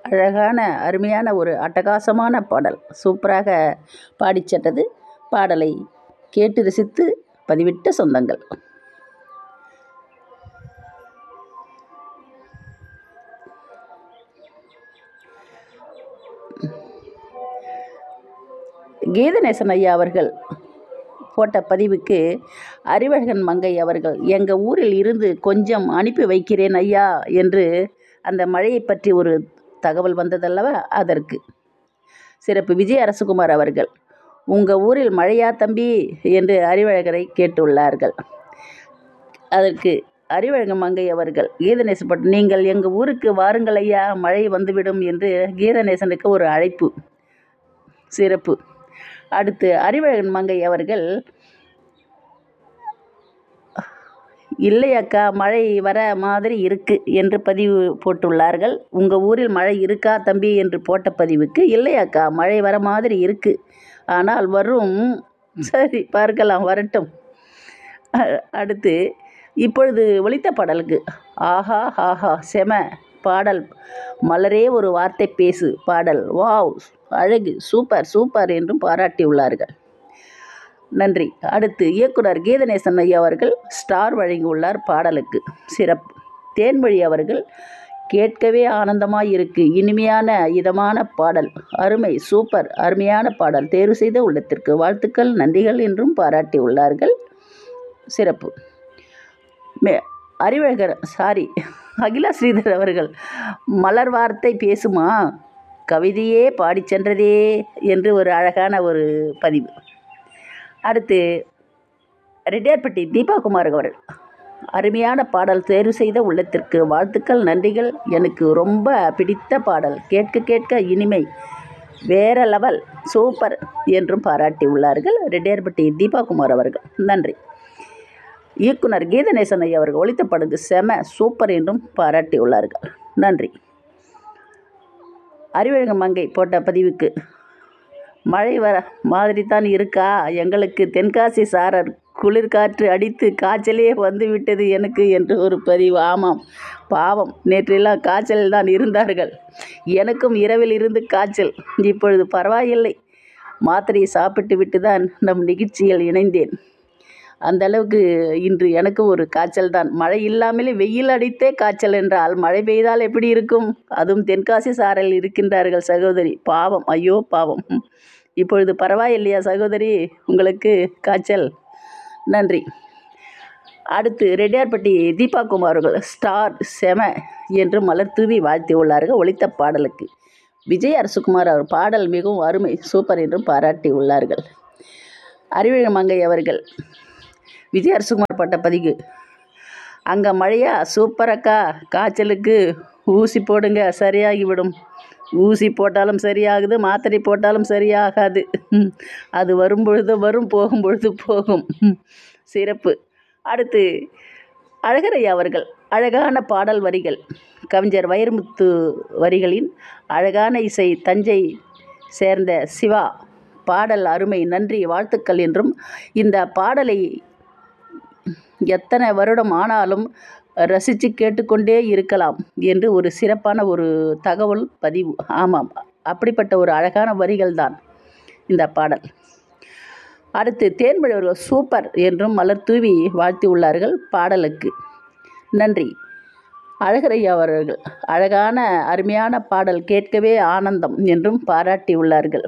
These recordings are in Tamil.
அழகான அருமையான ஒரு அட்டகாசமான பாடல் சூப்பராக பாடிச் சென்றது பாடலை கேட்டு ரசித்து பதிவிட்ட சொந்தங்கள் கீதநேசன் ஐயா அவர்கள் போட்ட பதிவுக்கு அறிவழகன் மங்கை அவர்கள் எங்கள் ஊரில் இருந்து கொஞ்சம் அனுப்பி வைக்கிறேன் ஐயா என்று அந்த மழையை பற்றி ஒரு தகவல் வந்ததல்லவா அதற்கு சிறப்பு விஜய் அரசகுமார் அவர்கள் உங்கள் ஊரில் மழையா தம்பி என்று அறிவழகரை கேட்டுள்ளார்கள் அதற்கு அறிவழகன் மங்கை அவர்கள் கீதநேசப்பட்டு நீங்கள் எங்கள் ஊருக்கு வாருங்கள் ஐயா மழை வந்துவிடும் என்று கீதநேசனுக்கு ஒரு அழைப்பு சிறப்பு அடுத்து அறிவழகன் மங்கை அவர்கள் இல்லை அக்கா மழை வர மாதிரி இருக்கு என்று பதிவு போட்டுள்ளார்கள் உங்கள் ஊரில் மழை இருக்கா தம்பி என்று போட்ட பதிவுக்கு இல்லை அக்கா மழை வர மாதிரி இருக்கு ஆனால் வரும் சரி பார்க்கலாம் வரட்டும் அ- அடுத்து இப்பொழுது ஒலித்த பாடலுக்கு ஆஹா ஆஹா செம பாடல் மலரே ஒரு வார்த்தை பேசு பாடல் வாவ் அழகு சூப்பர் சூப்பர் என்றும் பாராட்டியுள்ளார்கள் நன்றி அடுத்து இயக்குனர் கீதநேசன் ஐயா அவர்கள் ஸ்டார் வழங்கியுள்ளார் பாடலுக்கு சிறப்பு தேன்மொழி அவர்கள் கேட்கவே ஆனந்தமாய் இருக்கு இனிமையான இதமான பாடல் அருமை சூப்பர் அருமையான பாடல் தேர்வு செய்த உள்ளத்திற்கு வாழ்த்துக்கள் நன்றிகள் என்றும் பாராட்டியுள்ளார்கள் சிறப்பு மே அறிவழகர் சாரி அகிலா ஸ்ரீதர் அவர்கள் மலர் வார்த்தை பேசுமா கவிதையே பாடிச் சென்றதே என்று ஒரு அழகான ஒரு பதிவு அடுத்து ரெட்டியார்பட்டி தீபா குமார் அவர்கள் அருமையான பாடல் தேர்வு செய்த உள்ளத்திற்கு வாழ்த்துக்கள் நன்றிகள் எனக்கு ரொம்ப பிடித்த பாடல் கேட்க கேட்க இனிமை வேற லெவல் சூப்பர் என்றும் பாராட்டியுள்ளார்கள் ரெட்டியார்பட்டி தீபா குமார் அவர்கள் நன்றி இயக்குனர் கீதநேசன் ஐயா அவர்கள் ஒளித்த படகு செம சூப்பர் என்றும் பாராட்டியுள்ளார்கள் நன்றி அறிவழகன் மங்கை போட்ட பதிவுக்கு மழை வர மாதிரி தான் இருக்கா எங்களுக்கு தென்காசி சாரர் குளிர்காற்று அடித்து காய்ச்சலே வந்து விட்டது எனக்கு என்று ஒரு பதிவு ஆமாம் பாவம் நேற்றெல்லாம் காய்ச்சலில் தான் இருந்தார்கள் எனக்கும் இரவில் இருந்து காய்ச்சல் இப்பொழுது பரவாயில்லை மாத்திரையை சாப்பிட்டு விட்டு தான் நம் நிகழ்ச்சியில் இணைந்தேன் அந்த அளவுக்கு இன்று எனக்கு ஒரு காய்ச்சல் தான் மழை இல்லாமலே வெயில் அடித்தே காய்ச்சல் என்றால் மழை பெய்தால் எப்படி இருக்கும் அதுவும் தென்காசி சாரல் இருக்கின்றார்கள் சகோதரி பாவம் ஐயோ பாவம் இப்பொழுது பரவாயில்லையா சகோதரி உங்களுக்கு காய்ச்சல் நன்றி அடுத்து ரெட்டியார்பட்டி தீபா குமார் அவர்கள் ஸ்டார் செம என்று மலர் தூவி வாழ்த்தியுள்ளார்கள் ஒலித்த பாடலுக்கு விஜய் அரசுகுமார் அவர் பாடல் மிகவும் அருமை சூப்பர் என்றும் பாராட்டி உள்ளார்கள் அறிவிழ மங்கை அவர்கள் விஜய் அரசுகுமார் பட்ட பதிவு அங்கே மழையா சூப்பரக்கா காய்ச்சலுக்கு ஊசி போடுங்க சரியாகிவிடும் ஊசி போட்டாலும் சரியாகுது மாத்திரை போட்டாலும் சரியாகாது அது வரும் பொழுது வரும் போகும் பொழுது போகும் சிறப்பு அடுத்து அழகரையா அவர்கள் அழகான பாடல் வரிகள் கவிஞர் வைரமுத்து வரிகளின் அழகான இசை தஞ்சை சேர்ந்த சிவா பாடல் அருமை நன்றி வாழ்த்துக்கள் என்றும் இந்த பாடலை எத்தனை வருடம் ஆனாலும் ரசித்து கேட்டுக்கொண்டே இருக்கலாம் என்று ஒரு சிறப்பான ஒரு தகவல் பதிவு ஆமாம் அப்படிப்பட்ட ஒரு அழகான வரிகள் தான் இந்த பாடல் அடுத்து தேன்மொழி அவர்கள் சூப்பர் என்றும் மலர் தூவி வாழ்த்தியுள்ளார்கள் பாடலுக்கு நன்றி அழகரையா அவர்கள் அழகான அருமையான பாடல் கேட்கவே ஆனந்தம் என்றும் பாராட்டியுள்ளார்கள்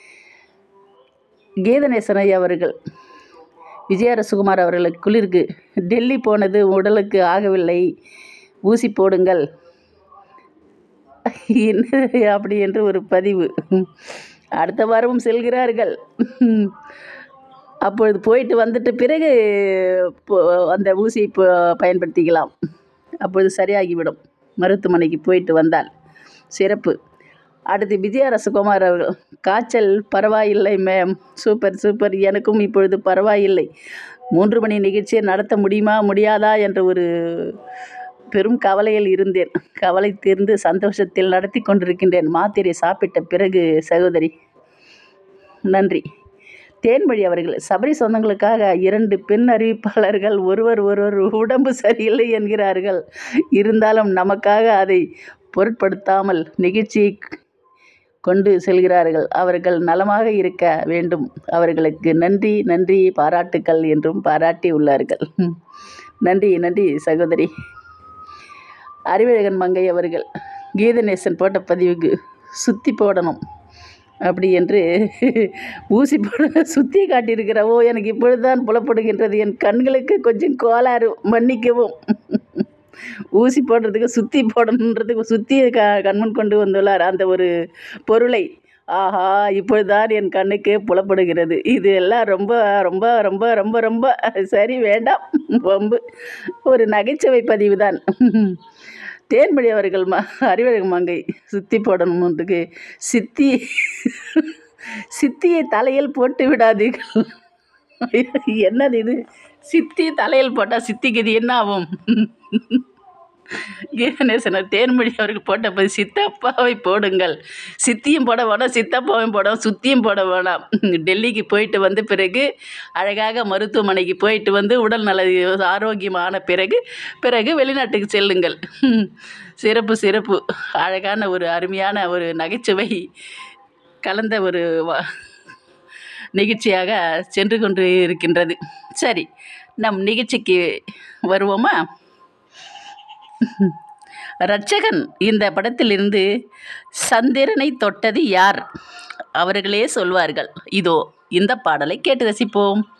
கீதநேசன் ஐயா அவர்கள் விஜயரசுகுமார் அவர்களுக்கு குளிருக்கு டெல்லி போனது உடலுக்கு ஆகவில்லை ஊசி போடுங்கள் என்ன அப்படி என்று ஒரு பதிவு அடுத்த வாரமும் செல்கிறார்கள் அப்பொழுது போயிட்டு வந்துட்டு பிறகு போ- அந்த ஊசியை இப்போ பயன்படுத்திக்கலாம் அப்பொழுது சரியாகிவிடும் மருத்துவமனைக்கு போயிட்டு வந்தால் சிறப்பு அடுத்து விஜயரசகுமார் அவர்கள் காய்ச்சல் பரவாயில்லை மேம் சூப்பர் சூப்பர் எனக்கும் இப்பொழுது பரவாயில்லை மூன்று மணி நிகழ்ச்சியை நடத்த முடியுமா முடியாதா என்ற ஒரு பெரும் கவலையில் இருந்தேன் கவலை தீர்ந்து சந்தோஷத்தில் நடத்தி கொண்டிருக்கின்றேன் மாத்திரை சாப்பிட்ட பிறகு சகோதரி நன்றி தேன்மொழி அவர்கள் சபரி சொந்தங்களுக்காக இரண்டு பெண் அறிவிப்பாளர்கள் ஒருவர் ஒருவர் உடம்பு சரியில்லை என்கிறார்கள் இருந்தாலும் நமக்காக அதை பொருட்படுத்தாமல் நிகழ்ச்சியை கொண்டு செல்கிறார்கள் அவர்கள் நலமாக இருக்க வேண்டும் அவர்களுக்கு நன்றி நன்றி பாராட்டுக்கள் என்றும் பாராட்டி உள்ளார்கள் நன்றி நன்றி சகோதரி அறிவழகன் மங்கை அவர்கள் கீதநேசன் போட்ட பதிவுக்கு சுத்தி போடணும் அப்படி என்று ஊசி போட சுத்தி காட்டியிருக்கிறவோ எனக்கு இப்பொழுதுதான் புலப்படுகின்றது என் கண்களுக்கு கொஞ்சம் கோளாறு மன்னிக்கவும் ஊசி போடுறதுக்கு சுத்தி போடணுன்றதுக்கு சுத்தியை க கண்முன் கொண்டு வந்துள்ளார் அந்த ஒரு பொருளை ஆஹா இப்பொழுதுதான் என் கண்ணுக்கு புலப்படுகிறது இது எல்லாம் ரொம்ப ரொம்ப ரொம்ப ரொம்ப ரொம்ப சரி வேண்டாம் வம்பு ஒரு நகைச்சுவை பதிவு தான் தேன்மொழி அவர்கள் ம அறிவழகு மங்கை சுத்தி போடணுன்றதுக்கு சித்தி சித்தியை தலையில் போட்டு விடாதீர்கள் என்னது இது சித்தி தலையில் போட்டால் சித்திக்கு இது என்ன ஆகும் கீதநேசனர் தேன்மொழி அவர்கள் போட்ட போது சித்தப்பாவை போடுங்கள் சித்தியும் போட வேணாம் சித்தப்பாவையும் போட சுத்தியும் போட வேணாம் டெல்லிக்கு போயிட்டு வந்த பிறகு அழகாக மருத்துவமனைக்கு போயிட்டு வந்து உடல் நல ஆரோக்கியமான பிறகு பிறகு வெளிநாட்டுக்கு செல்லுங்கள் சிறப்பு சிறப்பு அழகான ஒரு அருமையான ஒரு நகைச்சுவை கலந்த ஒரு வ- நிகழ்ச்சியாக சென்று கொண்டு இருக்கின்றது சரி நம் நிகழ்ச்சிக்கு வருவோமா ரட்சகன் இந்த படத்திலிருந்து சந்திரனை தொட்டது யார் அவர்களே சொல்வார்கள் இதோ இந்த பாடலை கேட்டு ரசிப்போம்